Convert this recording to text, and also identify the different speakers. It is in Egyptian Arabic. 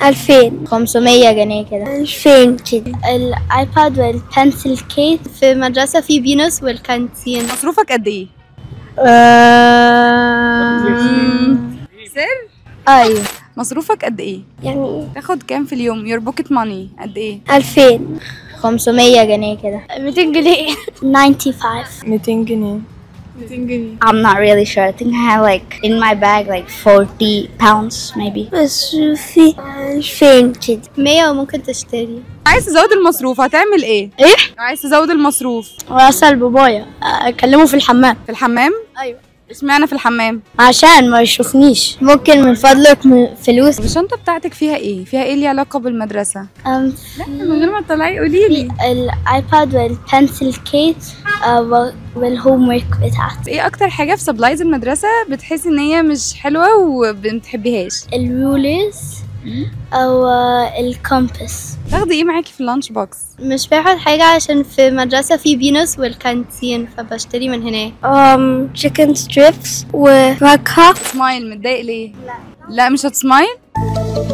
Speaker 1: 2000
Speaker 2: 500 جنيه كده
Speaker 1: 2000 كده
Speaker 2: الايباد والبنسل كيس في مدرسة في فينوس والكانتين
Speaker 3: مصروفك قد ايه سر
Speaker 2: ايوه
Speaker 3: مصروفك قد ايه
Speaker 1: يعني
Speaker 3: تاخد كام في اليوم يور بوكيت ماني قد ايه
Speaker 1: 2000
Speaker 2: 500 جنيه كده
Speaker 1: 200 جنيه 95
Speaker 4: 200 جنيه
Speaker 3: 200 جنيه
Speaker 2: I'm not really sure. I think I have like in my bag like 40 pounds maybe.
Speaker 1: مصروفي 2000 كده
Speaker 2: 100 وممكن تشتري
Speaker 3: عايز تزود المصروف هتعمل ايه
Speaker 1: ايه
Speaker 3: عايز تزود المصروف
Speaker 1: واسال بابايا اكلمه في الحمام
Speaker 3: في الحمام
Speaker 1: ايوه
Speaker 3: اشمعنى في الحمام
Speaker 1: عشان ما يشوفنيش
Speaker 2: ممكن من فضلك م- فلوس
Speaker 3: الشنطه بتاعتك فيها ايه فيها ايه ليه علاقه بالمدرسه
Speaker 2: um,
Speaker 3: من غير ما تطلعي قولي لي
Speaker 2: الايباد والبنسل كيس والهوم ورك بتاعتي
Speaker 3: ايه اكتر حاجه في سبلايز المدرسه بتحسي ان هي مش حلوه وبتحبيهاش
Speaker 2: الرولرز او آه، الكومباس
Speaker 3: تاخدي ايه معاكي في اللانش بوكس
Speaker 2: مش باخد حاجة عشان في مدرسة في فينوس والكانتين فبشتري من هناك
Speaker 1: um chicken strips وفاكهة
Speaker 3: سمايل متضايق ليه لا لا مش هتسمايل